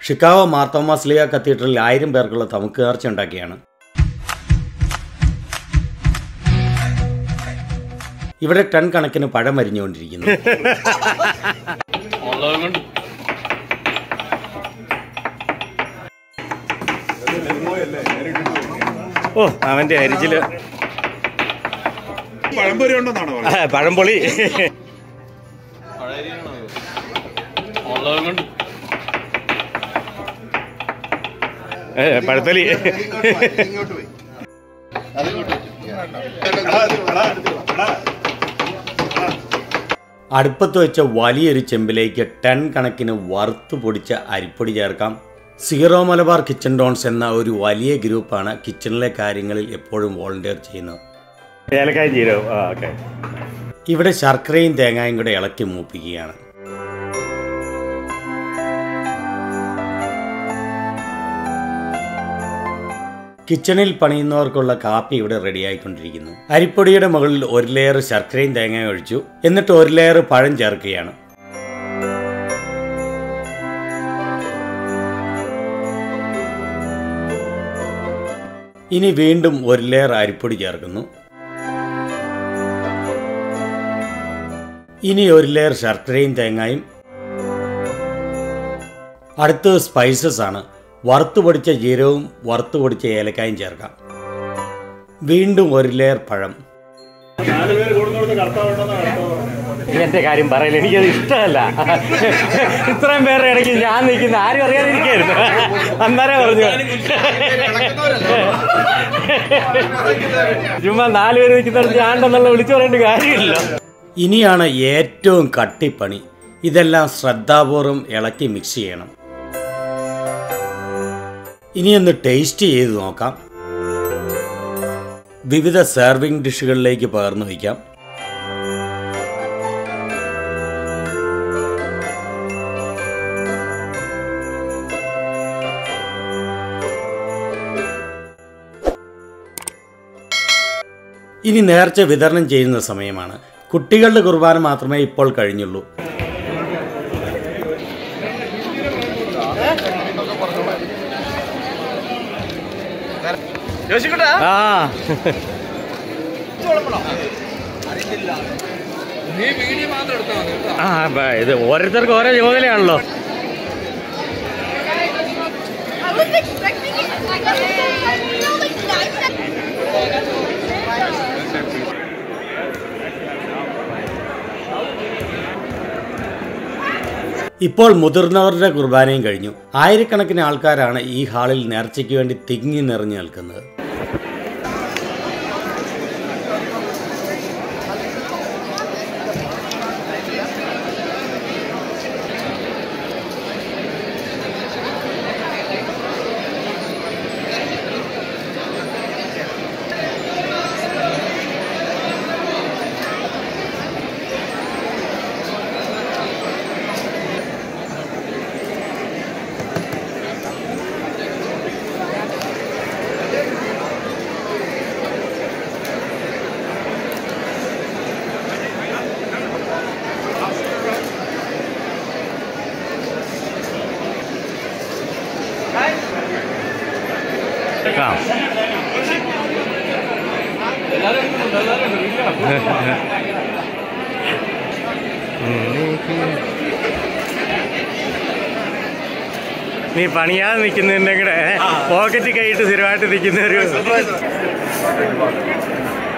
Chicago മാർത്തോമാസ്ലിയ കത്തീഡ്രലിൽ ആയിരം പേർക്കുള്ള തമുക്ക് നേർച്ച ഉണ്ടാക്കിയാണ് ഇവിടെ ടൺ കണക്കിന് പഴം അരിഞ്ഞുകൊണ്ടിരിക്കുന്നു ഓ അവന്റെ അരിച്ചില് പഴംപൊരി ഉണ്ടെന്നാണ് പറഞ്ഞത് പഴംപൊളി ഏ, പഴത്തൊലി അടുപ്പത്ത് വെച്ച വലിയൊരു ചെമ്പിലേക്ക് ടൺ കണക്കിന് വറുത്ത് പൊടിച്ച അരിപ്പൊടി ചേർക്കാം സീറോ മലബാർ കിച്ചൺ ഡോൺസ് എന്ന ഒരു വലിയ ഗ്രൂപ്പാണ് കിച്ചണിലെ കാര്യങ്ങളിൽ എപ്പോഴും വോളണ്ടിയർ ചെയ്യുന്നത് ഏലക്കായ ജീരകം ആ ഓക്കെ ഇവിടെ ശർക്കരയും തേങ്ങായും കൂടെ ഇളക്കി മൂപ്പിക്കുകയാണ് കിച്ചണിൽ പണിയുന്നവർക്കുള്ള കാപ്പി ഇവിടെ റെഡിയായിക്കൊണ്ടിരിക്കുന്നു അരിപ്പൊടിയുടെ മുകളിൽ ഒരു ലെയർ ശർക്കരയും തേങ്ങയും ഒഴിച്ചു എന്നിട്ട് ഒരു ലെയർ പഴം ചേർക്കുകയാണ് ഇനി വീണ്ടും ഒരു ലെയർ അരിപ്പൊടി ചേർക്കുന്നു ഇനി ഒരു ലെയർ ശർക്കരയും തേങ്ങായും അടുത്തത് സ്പൈസസ് ആണ് വറുത്തു പൊടിച്ച ജീരകവും വറുത്തു പൊടിച്ച ഏലക്കായും ചേർക്കാം വീണ്ടും ഒരു ലെയർ പഴം എന്റെ കാര്യം പറയില്ല എനിക്കത് ഇഷ്ടമല്ല ഇത്രയും പേരുടെ ഇടയ്ക്ക് ഞാൻ നിൽക്കുന്ന ആരും അറിയാതിരിക്കായിരുന്നു അന്നേരം പറഞ്ഞു ചുമ്മാ നാലുപേര് നിൽക്കുന്നിടത്ത് ഞാൻ ഉണ്ടെന്നുള്ള വിളിച്ചു പറയേണ്ട കാര്യമില്ല ഇനിയാണ് ഏറ്റവും കട്ടിപ്പണി ഇതെല്ലാം ശ്രദ്ധാപൂർവം ഇളക്കി മിക്സ് ചെയ്യണം ഇനിയൊന്ന് ടേസ്റ്റ് ചെയ്ത് നോക്കാം വിവിധ സെർവിംഗ് ഡിഷുകളിലേക്ക് പകർന്നു വയ്ക്കാം ഇനി നേർച്ച വിതരണം ചെയ്യുന്ന സമയമാണ് കുട്ടികളുടെ കുർബാന മാത്രമേ ഇപ്പോൾ കഴിഞ്ഞുള്ളൂ ആ ആ ബ- ഇത് ഓരോരുത്തർക്ക് ഓരോ ചുമതലയാണല്ലോ I was expecting it. I got you know, like nine ഇപ്പോൾ മുതിർന്നവരുടെ കുർബാനയും കഴിഞ്ഞു ആയിരക്കണക്കിന് ആൾക്കാരാണ് ഈ ഹാളിൽ നേർച്ചയ്ക്ക് വേണ്ടി തിങ്ങി നിറഞ്ഞു നിൽക്കുന്നത് ആ നീ പണിയാതെ നിൽക്കുന്നതിൻ്റെ കൂടെ പോക്കറ്റ് കൈയിട്ട് സ്ഥിരമായിട്ട് നിൽക്കുന്ന ഒരു